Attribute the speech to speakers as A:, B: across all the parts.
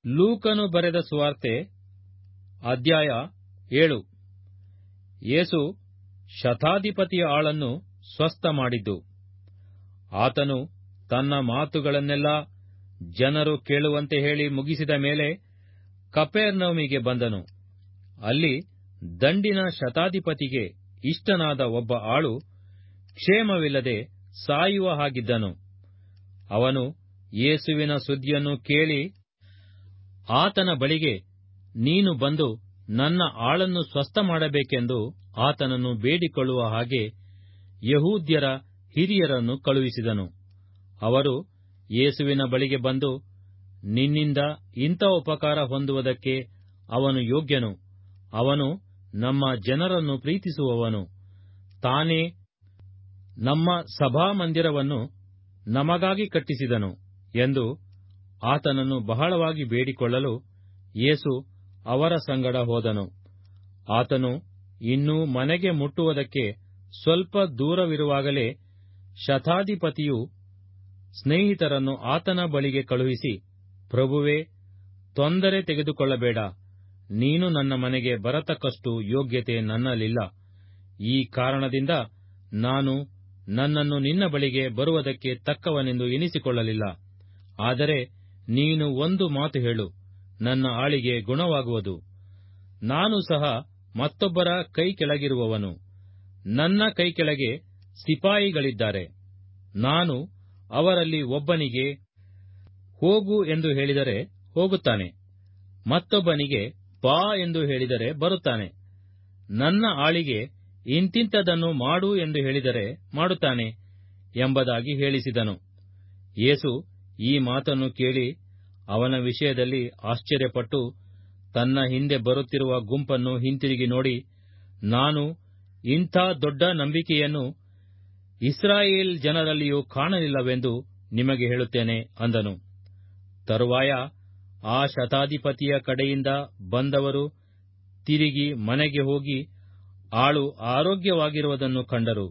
A: ಲೂಕನು ಬರೆದ ಸುವಾರ್ತೆ ಅಧ್ಯಾಯ ಏಳು ಯೇಸು ಶತಾಧಿಪತಿಯ ಆಳನ್ನು ಸ್ವಸ್ಥ ಮಾಡಿದ್ದು ಆತನು ತನ್ನ ಮಾತುಗಳನ್ನೆಲ್ಲ ಜನರು ಕೇಳುವಂತೆ ಹೇಳಿ ಮುಗಿಸಿದ ಮೇಲೆ ಕಪೆರ್ನೌಮಿಗೆ ಬಂದನು ಅಲ್ಲಿ ದಂಡಿನ ಶತಾಧಿಪತಿಗೆ ಇಷ್ಟನಾದ ಒಬ್ಬ ಆಳು ಕ್ಷೇಮವಿಲ್ಲದೆ ಸಾಯುವ ಹಾಗಿದ್ದನು ಅವನು ಯೇಸುವಿನ ಸುದ್ದಿಯನ್ನು ಕೇಳಿ ಆತನ ಬಳಿಗೆ ನೀನು ಬಂದು ನನ್ನ ಆಳನ್ನು ಸ್ವಸ್ಥ ಮಾಡಬೇಕೆಂದು ಆತನನ್ನು ಬೇಡಿಕೊಳ್ಳುವ ಹಾಗೆ ಯಹೂದ್ಯರ ಹಿರಿಯರನ್ನು ಕಳುಹಿಸಿದನು ಅವರು ಯೇಸುವಿನ ಬಳಿಗೆ ಬಂದು ನಿನ್ನಿಂದ ಇಂಥ ಉಪಕಾರ ಹೊಂದುವುದಕ್ಕೆ ಅವನು ಯೋಗ್ಯನು ಅವನು ನಮ್ಮ ಜನರನ್ನು ಪ್ರೀತಿಸುವವನು ತಾನೇ ನಮ್ಮ ಸಭಾಮಂದಿರವನ್ನು ನಮಗಾಗಿ ಕಟ್ಟಿಸಿದನು ಎಂದು ಆತನನ್ನು ಬಹಳವಾಗಿ ಬೇಡಿಕೊಳ್ಳಲು ಯೇಸು ಅವರ ಸಂಗಡ ಹೋದನು ಆತನು ಇನ್ನೂ ಮನೆಗೆ ಮುಟ್ಟುವುದಕ್ಕೆ ಸ್ವಲ್ಪ ದೂರವಿರುವಾಗಲೇ ಶತಾಧಿಪತಿಯು ಸ್ನೇಹಿತರನ್ನು ಆತನ ಬಳಿಗೆ ಕಳುಹಿಸಿ ಪ್ರಭುವೇ ತೊಂದರೆ ತೆಗೆದುಕೊಳ್ಳಬೇಡ ನೀನು ನನ್ನ ಮನೆಗೆ ಬರತಕ್ಕಷ್ಟು ಯೋಗ್ಯತೆ ನನ್ನಲ್ಲಿಲ್ಲ ಈ ಕಾರಣದಿಂದ ನಾನು ನನ್ನನ್ನು ನಿನ್ನ ಬಳಿಗೆ ಬರುವುದಕ್ಕೆ ತಕ್ಕವನೆಂದು ಎನಿಸಿಕೊಳ್ಳಲಿಲ್ಲ ಆದರೆ ನೀನು ಒಂದು ಮಾತು ಹೇಳು ನನ್ನ ಆಳಿಗೆ ಗುಣವಾಗುವುದು ನಾನು ಸಹ ಮತ್ತೊಬ್ಬರ ಕೈ ಕೆಳಗಿರುವವನು ನನ್ನ ಕೈ ಕೆಳಗೆ ಸಿಪಾಯಿಗಳಿದ್ದಾರೆ ನಾನು ಅವರಲ್ಲಿ ಒಬ್ಬನಿಗೆ ಹೋಗು ಎಂದು ಹೇಳಿದರೆ ಹೋಗುತ್ತಾನೆ ಮತ್ತೊಬ್ಬನಿಗೆ ಬಾ ಎಂದು ಹೇಳಿದರೆ ಬರುತ್ತಾನೆ ನನ್ನ ಆಳಿಗೆ ಇಂತಿಂಥದನ್ನು ಮಾಡು ಎಂದು ಹೇಳಿದರೆ ಮಾಡುತ್ತಾನೆ ಎಂಬುದಾಗಿ ಹೇಳಿಸಿದನು ಯೇಸು ಈ ಮಾತನ್ನು ಕೇಳಿ ಅವನ ವಿಷಯದಲ್ಲಿ ಆಶ್ಚರ್ಯಪಟ್ಟು ತನ್ನ ಹಿಂದೆ ಬರುತ್ತಿರುವ ಗುಂಪನ್ನು ಹಿಂತಿರುಗಿ ನೋಡಿ ನಾನು ಇಂಥ ದೊಡ್ಡ ನಂಬಿಕೆಯನ್ನು ಇಸ್ರಾಯೇಲ್ ಜನರಲ್ಲಿಯೂ ಕಾಣಲಿಲ್ಲವೆಂದು ನಿಮಗೆ ಹೇಳುತ್ತೇನೆ ಅಂದನು ತರುವಾಯ ಆ ಶತಾಧಿಪತಿಯ ಕಡೆಯಿಂದ ಬಂದವರು ತಿರುಗಿ ಮನೆಗೆ ಹೋಗಿ ಆಳು ಆರೋಗ್ಯವಾಗಿರುವುದನ್ನು ಕಂಡರು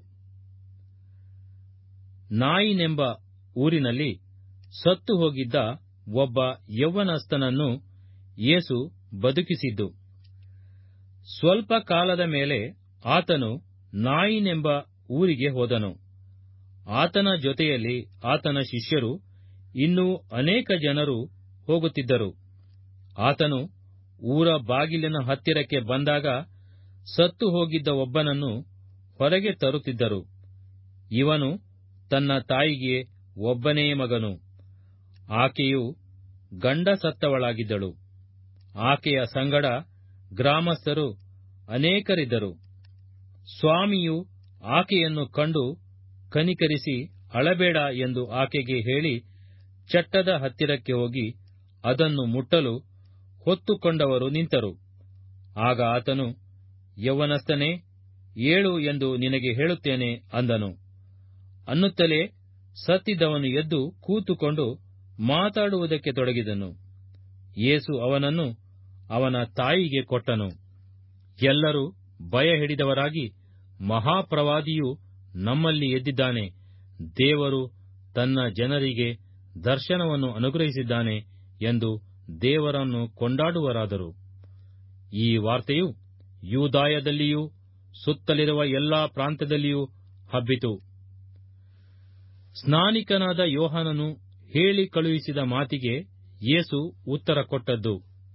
A: ನಾಯಿನೆಂಬ ಊರಿನಲ್ಲಿ ಸತ್ತು ಹೋಗಿದ್ದ ಒಬ್ಬ ಯೌವನಸ್ಥನನ್ನು ಯೇಸು ಬದುಕಿಸಿದ್ದು ಸ್ವಲ್ಪ ಕಾಲದ ಮೇಲೆ ಆತನು ನಾಯಿನೆಂಬ ಊರಿಗೆ ಹೋದನು ಆತನ ಜೊತೆಯಲ್ಲಿ ಆತನ ಶಿಷ್ಯರು ಇನ್ನೂ ಅನೇಕ ಜನರು ಹೋಗುತ್ತಿದ್ದರು ಆತನು ಊರ ಬಾಗಿಲಿನ ಹತ್ತಿರಕ್ಕೆ ಬಂದಾಗ ಸತ್ತು ಹೋಗಿದ್ದ ಒಬ್ಬನನ್ನು ಹೊರಗೆ ತರುತ್ತಿದ್ದರು ಇವನು ತನ್ನ ತಾಯಿಗೆ ಒಬ್ಬನೇ ಮಗನು ಆಕೆಯು ಗಂಡ ಸತ್ತವಳಾಗಿದ್ದಳು ಆಕೆಯ ಸಂಗಡ ಗ್ರಾಮಸ್ಥರು ಅನೇಕರಿದ್ದರು ಸ್ವಾಮಿಯು ಆಕೆಯನ್ನು ಕಂಡು ಕನಿಕರಿಸಿ ಅಳಬೇಡ ಎಂದು ಆಕೆಗೆ ಹೇಳಿ ಚಟ್ಟದ ಹತ್ತಿರಕ್ಕೆ ಹೋಗಿ ಅದನ್ನು ಮುಟ್ಟಲು ಹೊತ್ತುಕೊಂಡವರು ನಿಂತರು ಆಗ ಆತನು ಯೌವನಸ್ಥನೇ ಏಳು ಎಂದು ನಿನಗೆ ಹೇಳುತ್ತೇನೆ ಅಂದನು ಅನ್ನುತ್ತಲೇ ಸತ್ತಿದ್ದವನು ಎದ್ದು ಕೂತುಕೊಂಡು ಮಾತಾಡುವುದಕ್ಕೆ ತೊಡಗಿದನು ಯೇಸು ಅವನನ್ನು ಅವನ ತಾಯಿಗೆ ಕೊಟ್ಟನು ಎಲ್ಲರೂ ಭಯ ಹಿಡಿದವರಾಗಿ ಮಹಾಪ್ರವಾದಿಯು ನಮ್ಮಲ್ಲಿ ಎದ್ದಿದ್ದಾನೆ ದೇವರು ತನ್ನ ಜನರಿಗೆ ದರ್ಶನವನ್ನು ಅನುಗ್ರಹಿಸಿದ್ದಾನೆ ಎಂದು ದೇವರನ್ನು ಕೊಂಡಾಡುವರಾದರು ಈ ವಾರ್ತೆಯು ಯೂದಾಯದಲ್ಲಿಯೂ ಸುತ್ತಲಿರುವ ಎಲ್ಲಾ ಪ್ರಾಂತ್ಯದಲ್ಲಿಯೂ ಹಬ್ಬಿತು ಸ್ನಾನಿಕನಾದ ಯೋಹಾನನು ಹೇಳಿ ಕಳುಹಿಸಿದ ಮಾತಿಗೆ ಯೇಸು ಉತ್ತರ ಕೊಟ್ಟದ್ದು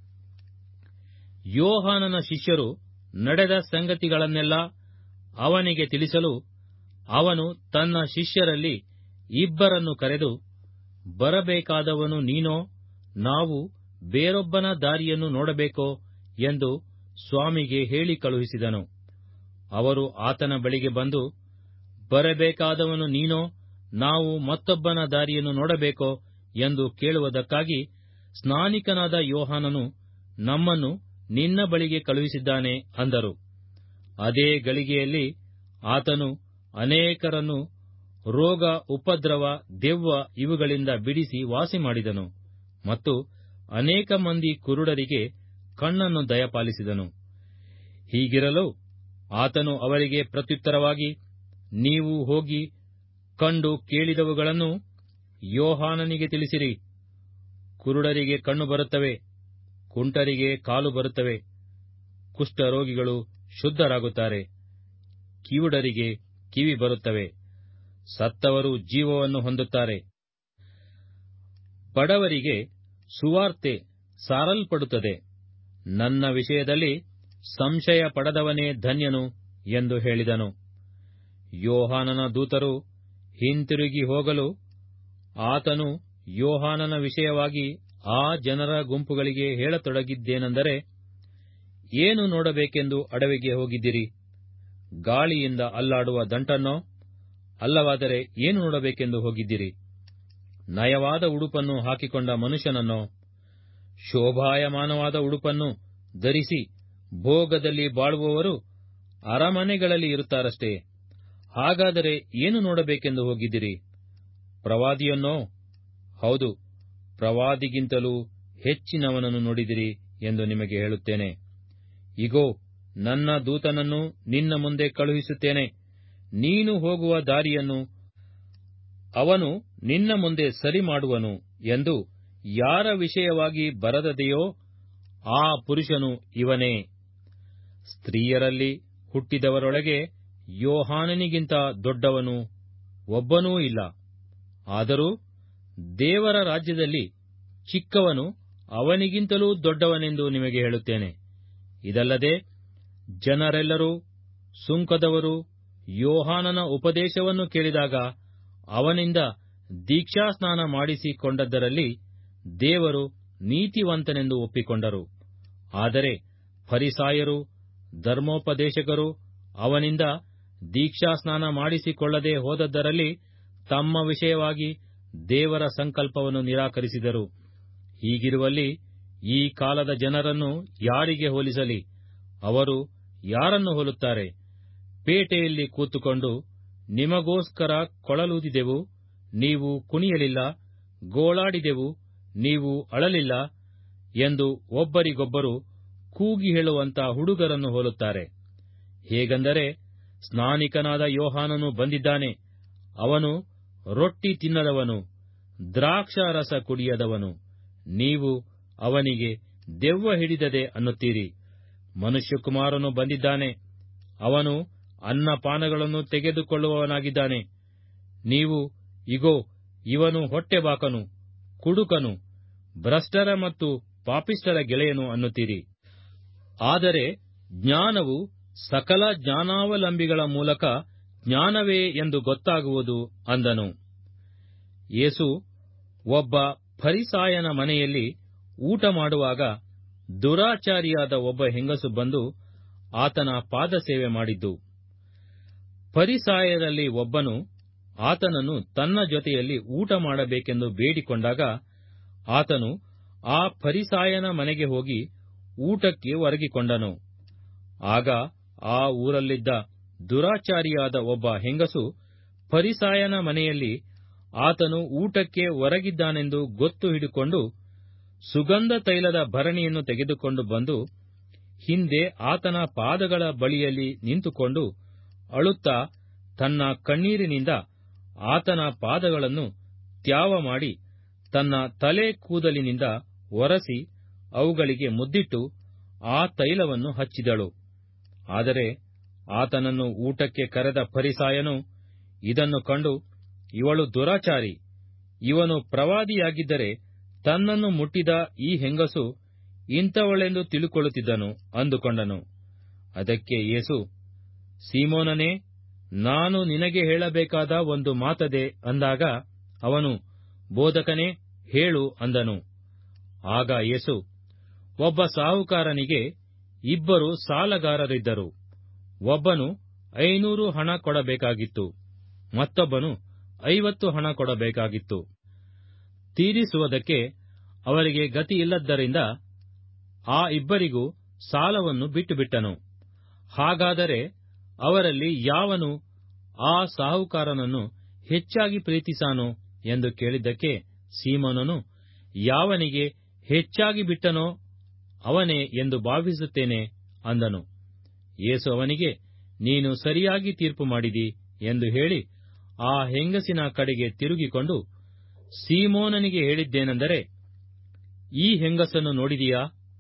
A: ಯೋಹಾನನ ಶಿಷ್ಯರು ನಡೆದ ಸಂಗತಿಗಳನ್ನೆಲ್ಲ ಅವನಿಗೆ ತಿಳಿಸಲು ಅವನು ತನ್ನ ಶಿಷ್ಯರಲ್ಲಿ ಇಬ್ಬರನ್ನು ಕರೆದು ಬರಬೇಕಾದವನು ನೀನೋ ನಾವು ಬೇರೊಬ್ಬನ ದಾರಿಯನ್ನು ನೋಡಬೇಕೋ ಎಂದು ಸ್ವಾಮಿಗೆ ಹೇಳಿ ಕಳುಹಿಸಿದನು ಅವರು ಆತನ ಬಳಿಗೆ ಬಂದು ಬರಬೇಕಾದವನು ನೀನೋ ನಾವು ಮತ್ತೊಬ್ಬನ ದಾರಿಯನ್ನು ನೋಡಬೇಕೋ ಎಂದು ಕೇಳುವುದಕ್ಕಾಗಿ ಸ್ನಾನಿಕನಾದ ಯೋಹಾನನು ನಮ್ಮನ್ನು ನಿನ್ನ ಬಳಿಗೆ ಕಳುಹಿಸಿದ್ದಾನೆ ಅಂದರು ಅದೇ ಗಳಿಗೆಯಲ್ಲಿ ಆತನು ಅನೇಕರನ್ನು ರೋಗ ಉಪದ್ರವ ದೆವ್ವ ಇವುಗಳಿಂದ ಬಿಡಿಸಿ ವಾಸಿ ಮಾಡಿದನು ಮತ್ತು ಅನೇಕ ಮಂದಿ ಕುರುಡರಿಗೆ ಕಣ್ಣನ್ನು ದಯಪಾಲಿಸಿದನು ಹೀಗಿರಲು ಆತನು ಅವರಿಗೆ ಪ್ರತ್ಯುತ್ತರವಾಗಿ ನೀವು ಹೋಗಿ ಕಂಡು ಕೇಳಿದವುಗಳನ್ನು ಯೋಹಾನನಿಗೆ ತಿಳಿಸಿರಿ ಕುರುಡರಿಗೆ ಕಣ್ಣು ಬರುತ್ತವೆ ಕುಂಟರಿಗೆ ಕಾಲು ಬರುತ್ತವೆ ಕುಷ್ಠರೋಗಿಗಳು ಶುದ್ಧರಾಗುತ್ತಾರೆ ಕಿವುಡರಿಗೆ ಕಿವಿ ಬರುತ್ತವೆ ಸತ್ತವರು ಜೀವವನ್ನು ಹೊಂದುತ್ತಾರೆ ಬಡವರಿಗೆ ಸುವಾರ್ತೆ ಸಾರಲ್ಪಡುತ್ತದೆ ನನ್ನ ವಿಷಯದಲ್ಲಿ ಸಂಶಯ ಪಡದವನೇ ಧನ್ಯನು ಎಂದು ಹೇಳಿದನು ಯೋಹಾನನ ದೂತರು ಹಿಂತಿರುಗಿ ಹೋಗಲು ಆತನು ಯೋಹಾನನ ವಿಷಯವಾಗಿ ಆ ಜನರ ಗುಂಪುಗಳಿಗೆ ಹೇಳತೊಡಗಿದ್ದೇನೆಂದರೆ ಏನು ನೋಡಬೇಕೆಂದು ಅಡವಿಗೆ ಹೋಗಿದ್ದಿರಿ ಗಾಳಿಯಿಂದ ಅಲ್ಲಾಡುವ ದಂಟನ್ನೋ ಅಲ್ಲವಾದರೆ ಏನು ನೋಡಬೇಕೆಂದು ಹೋಗಿದ್ದಿರಿ ನಯವಾದ ಉಡುಪನ್ನು ಹಾಕಿಕೊಂಡ ಮನುಷ್ಯನನ್ನೋ ಶೋಭಾಯಮಾನವಾದ ಉಡುಪನ್ನು ಧರಿಸಿ ಭೋಗದಲ್ಲಿ ಬಾಳುವವರು ಅರಮನೆಗಳಲ್ಲಿ ಇರುತ್ತಾರಷ್ಟೇ ಹಾಗಾದರೆ ಏನು ನೋಡಬೇಕೆಂದು ಹೋಗಿದ್ದಿರಿ ಪ್ರವಾದಿಯನ್ನೋ ಹೌದು ಪ್ರವಾದಿಗಿಂತಲೂ ಹೆಚ್ಚಿನವನನ್ನು ನೋಡಿದಿರಿ ಎಂದು ನಿಮಗೆ ಹೇಳುತ್ತೇನೆ ಇಗೋ ನನ್ನ ದೂತನನ್ನು ನಿನ್ನ ಮುಂದೆ ಕಳುಹಿಸುತ್ತೇನೆ ನೀನು ಹೋಗುವ ದಾರಿಯನ್ನು ಅವನು ನಿನ್ನ ಮುಂದೆ ಸರಿ ಮಾಡುವನು ಎಂದು ಯಾರ ವಿಷಯವಾಗಿ ಬರದದೆಯೋ ಆ ಪುರುಷನು ಇವನೇ ಸ್ತ್ರೀಯರಲ್ಲಿ ಹುಟ್ಟಿದವರೊಳಗೆ ಯೋಹಾನನಿಗಿಂತ ದೊಡ್ಡವನು ಒಬ್ಬನೂ ಇಲ್ಲ ಆದರೂ ದೇವರ ರಾಜ್ಯದಲ್ಲಿ ಚಿಕ್ಕವನು ಅವನಿಗಿಂತಲೂ ದೊಡ್ಡವನೆಂದು ನಿಮಗೆ ಹೇಳುತ್ತೇನೆ ಇದಲ್ಲದೆ ಜನರೆಲ್ಲರೂ ಸುಂಕದವರು ಯೋಹಾನನ ಉಪದೇಶವನ್ನು ಕೇಳಿದಾಗ ಅವನಿಂದ ದೀಕ್ಷಾಸ್ನಾನ ಮಾಡಿಸಿಕೊಂಡದ್ದರಲ್ಲಿ ದೇವರು ನೀತಿವಂತನೆಂದು ಒಪ್ಪಿಕೊಂಡರು ಆದರೆ ಫರಿಸಾಯರು ಧರ್ಮೋಪದೇಶಕರು ಅವನಿಂದ ದೀಕ್ಷಾಸ್ನಾನ ಮಾಡಿಸಿಕೊಳ್ಳದೆ ಹೋದದ್ದರಲ್ಲಿ ತಮ್ಮ ವಿಷಯವಾಗಿ ದೇವರ ಸಂಕಲ್ಪವನ್ನು ನಿರಾಕರಿಸಿದರು ಹೀಗಿರುವಲ್ಲಿ ಈ ಕಾಲದ ಜನರನ್ನು ಯಾರಿಗೆ ಹೋಲಿಸಲಿ ಅವರು ಯಾರನ್ನು ಹೋಲುತ್ತಾರೆ ಪೇಟೆಯಲ್ಲಿ ಕೂತುಕೊಂಡು ನಿಮಗೋಸ್ಕರ ಕೊಳಲೂದಿದೆವು ನೀವು ಕುಣಿಯಲಿಲ್ಲ ಗೋಳಾಡಿದೆವು ನೀವು ಅಳಲಿಲ್ಲ ಎಂದು ಒಬ್ಬರಿಗೊಬ್ಬರು ಕೂಗಿ ಹೇಳುವಂತ ಹುಡುಗರನ್ನು ಹೋಲುತ್ತಾರೆ ಹೇಗೆಂದರೆ ಸ್ನಾನಿಕನಾದ ಯೋಹಾನನು ಬಂದಿದ್ದಾನೆ ಅವನು ರೊಟ್ಟಿ ತಿನ್ನದವನು ದ್ರಾಕ್ಷಾರಸ ಕುಡಿಯದವನು ನೀವು ಅವನಿಗೆ ದೆವ್ವ ಹಿಡಿದದೆ ಅನ್ನುತ್ತೀರಿ ಮನುಷ್ಯಕುಮಾರನು ಬಂದಿದ್ದಾನೆ ಅವನು ಅನ್ನಪಾನಗಳನ್ನು ತೆಗೆದುಕೊಳ್ಳುವವನಾಗಿದ್ದಾನೆ ನೀವು ಇಗೋ ಇವನು ಹೊಟ್ಟೆಬಾಕನು ಕುಡುಕನು ಭ್ರಷ್ಟರ ಮತ್ತು ಪಾಪಿಷ್ಟರ ಗೆಳೆಯನು ಅನ್ನುತ್ತೀರಿ ಆದರೆ ಜ್ಞಾನವು ಸಕಲ ಜ್ಞಾನಾವಲಂಬಿಗಳ ಮೂಲಕ ಜ್ಞಾನವೇ ಎಂದು ಗೊತ್ತಾಗುವುದು ಅಂದನು ಯೇಸು ಒಬ್ಬ ಫರಿಸಾಯನ ಮನೆಯಲ್ಲಿ ಊಟ ಮಾಡುವಾಗ ದುರಾಚಾರಿಯಾದ ಒಬ್ಬ ಹೆಂಗಸು ಬಂದು ಆತನ ಪಾದಸೇವೆ ಮಾಡಿದ್ದು ಫರಿಸಾಯರಲ್ಲಿ ಒಬ್ಬನು ಆತನನ್ನು ತನ್ನ ಜೊತೆಯಲ್ಲಿ ಊಟ ಮಾಡಬೇಕೆಂದು ಬೇಡಿಕೊಂಡಾಗ ಆತನು ಆ ಫರಿಸಾಯನ ಮನೆಗೆ ಹೋಗಿ ಊಟಕ್ಕೆ ಒರಗಿಕೊಂಡನು ಆಗ ಆ ಊರಲ್ಲಿದ್ದ ದುರಾಚಾರಿಯಾದ ಒಬ್ಬ ಹೆಂಗಸು ಫರಿಸಾಯನ ಮನೆಯಲ್ಲಿ ಆತನು ಊಟಕ್ಕೆ ಹೊರಗಿದ್ದಾನೆಂದು ಗೊತ್ತು ಹಿಡಿಕೊಂಡು ಸುಗಂಧ ತೈಲದ ಭರಣಿಯನ್ನು ತೆಗೆದುಕೊಂಡು ಬಂದು ಹಿಂದೆ ಆತನ ಪಾದಗಳ ಬಳಿಯಲ್ಲಿ ನಿಂತುಕೊಂಡು ಅಳುತ್ತಾ ತನ್ನ ಕಣ್ಣೀರಿನಿಂದ ಆತನ ಪಾದಗಳನ್ನು ತ್ಯಾವ ಮಾಡಿ ತನ್ನ ತಲೆ ಕೂದಲಿನಿಂದ ಒರಸಿ ಅವುಗಳಿಗೆ ಮುದ್ದಿಟ್ಟು ಆ ತೈಲವನ್ನು ಹಚ್ಚಿದಳು ಆದರೆ ಆತನನ್ನು ಊಟಕ್ಕೆ ಕರೆದ ಫರಿಸಾಯನು ಇದನ್ನು ಕಂಡು ಇವಳು ದುರಾಚಾರಿ ಇವನು ಪ್ರವಾದಿಯಾಗಿದ್ದರೆ ತನ್ನನ್ನು ಮುಟ್ಟಿದ ಈ ಹೆಂಗಸು ಇಂಥವಳೆಂದು ತಿಳುಕೊಳ್ಳುತ್ತಿದ್ದನು ಅಂದುಕೊಂಡನು ಅದಕ್ಕೆ ಯೇಸು ಸೀಮೋನನೇ ನಾನು ನಿನಗೆ ಹೇಳಬೇಕಾದ ಒಂದು ಮಾತದೆ ಅಂದಾಗ ಅವನು ಬೋಧಕನೇ ಹೇಳು ಅಂದನು ಆಗ ಯೇಸು ಒಬ್ಬ ಸಾಹುಕಾರನಿಗೆ ಇಬ್ಬರು ಸಾಲಗಾರರಿದ್ದರು ಒಬ್ಬನು ಐನೂರು ಹಣ ಕೊಡಬೇಕಾಗಿತ್ತು ಮತ್ತೊಬ್ಬನು ಐವತ್ತು ಹಣ ಕೊಡಬೇಕಾಗಿತ್ತು ತೀರಿಸುವುದಕ್ಕೆ ಅವರಿಗೆ ಗತಿಯಿಲ್ಲದ್ದರಿಂದ ಆ ಇಬ್ಬರಿಗೂ ಸಾಲವನ್ನು ಬಿಟ್ಟುಬಿಟ್ಟನು ಹಾಗಾದರೆ ಅವರಲ್ಲಿ ಯಾವನು ಆ ಸಾಹುಕಾರನನ್ನು ಹೆಚ್ಚಾಗಿ ಪ್ರೀತಿಸಾನೋ ಎಂದು ಕೇಳಿದ್ದಕ್ಕೆ ಸೀಮೋನನು ಯಾವನಿಗೆ ಹೆಚ್ಚಾಗಿ ಬಿಟ್ಟನೋ ಅವನೇ ಎಂದು ಭಾವಿಸುತ್ತೇನೆ ಅಂದನು ಯೇಸು ಅವನಿಗೆ ನೀನು ಸರಿಯಾಗಿ ತೀರ್ಪು ಮಾಡಿದಿ ಎಂದು ಹೇಳಿ ಆ ಹೆಂಗಸಿನ ಕಡೆಗೆ ತಿರುಗಿಕೊಂಡು ಸೀಮೋನನಿಗೆ ಹೇಳಿದ್ದೇನೆಂದರೆ ಈ ಹೆಂಗಸನ್ನು ನೋಡಿದೀಯಾ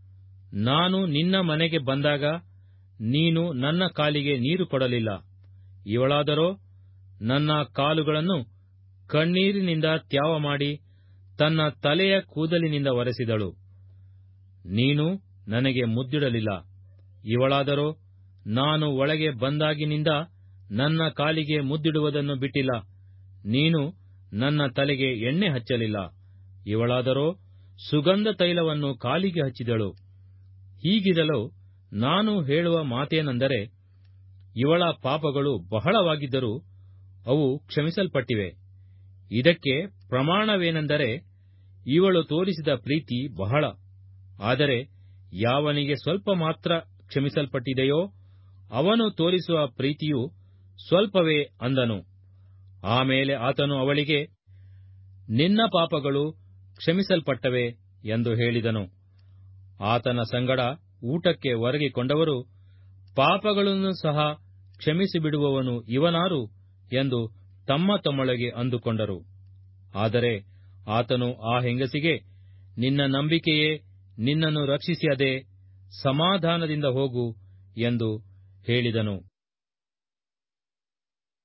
A: ನಾನು ನಿನ್ನ ಮನೆಗೆ ಬಂದಾಗ ನೀನು ನನ್ನ ಕಾಲಿಗೆ ನೀರು ಕೊಡಲಿಲ್ಲ ಇವಳಾದರೋ ನನ್ನ ಕಾಲುಗಳನ್ನು ಕಣ್ಣೀರಿನಿಂದ ತ್ಯಾವ ಮಾಡಿ ತನ್ನ ತಲೆಯ ಕೂದಲಿನಿಂದ ಒರೆಸಿದಳು ನೀನು ನನಗೆ ಮುದ್ದಿಡಲಿಲ್ಲ ಇವಳಾದರೋ ನಾನು ಒಳಗೆ ಬಂದಾಗಿನಿಂದ ನನ್ನ ಕಾಲಿಗೆ ಮುದ್ದಿಡುವುದನ್ನು ಬಿಟ್ಟಿಲ್ಲ ನೀನು ನನ್ನ ತಲೆಗೆ ಎಣ್ಣೆ ಹಚ್ಚಲಿಲ್ಲ ಇವಳಾದರೋ ಸುಗಂಧ ತೈಲವನ್ನು ಕಾಲಿಗೆ ಹಚ್ಚಿದಳು ಹೀಗಿರಲು ನಾನು ಹೇಳುವ ಮಾತೇನೆಂದರೆ ಇವಳ ಪಾಪಗಳು ಬಹಳವಾಗಿದ್ದರೂ ಅವು ಕ್ಷಮಿಸಲ್ಪಟ್ಟಿವೆ ಇದಕ್ಕೆ ಪ್ರಮಾಣವೇನೆಂದರೆ ಇವಳು ತೋರಿಸಿದ ಪ್ರೀತಿ ಬಹಳ ಆದರೆ ಯಾವನಿಗೆ ಸ್ವಲ್ಪ ಮಾತ್ರ ಕ್ಷಮಿಸಲ್ಪಟ್ಟಿದೆಯೋ ಅವನು ತೋರಿಸುವ ಪ್ರೀತಿಯು ಸ್ವಲ್ಪವೇ ಅಂದನು ಆಮೇಲೆ ಆತನು ಅವಳಿಗೆ ನಿನ್ನ ಪಾಪಗಳು ಕ್ಷಮಿಸಲ್ಪಟ್ಟವೆ ಎಂದು ಹೇಳಿದನು ಆತನ ಸಂಗಡ ಊಟಕ್ಕೆ ಒರಗಿಕೊಂಡವರು ಪಾಪಗಳನ್ನು ಸಹ ಕ್ಷಮಿಸಿಬಿಡುವವನು ಇವನಾರು ಎಂದು ತಮ್ಮ ತಮ್ಮೊಳಗೆ ಅಂದುಕೊಂಡರು ಆದರೆ ಆತನು ಆ ಹೆಂಗಸಿಗೆ ನಿನ್ನ ನಂಬಿಕೆಯೇ ನಿನ್ನನ್ನು ರಕ್ಷಿಸಿಯದೆ ಸಮಾಧಾನದಿಂದ ಹೋಗು ಎಂದು ಹೇಳಿದನು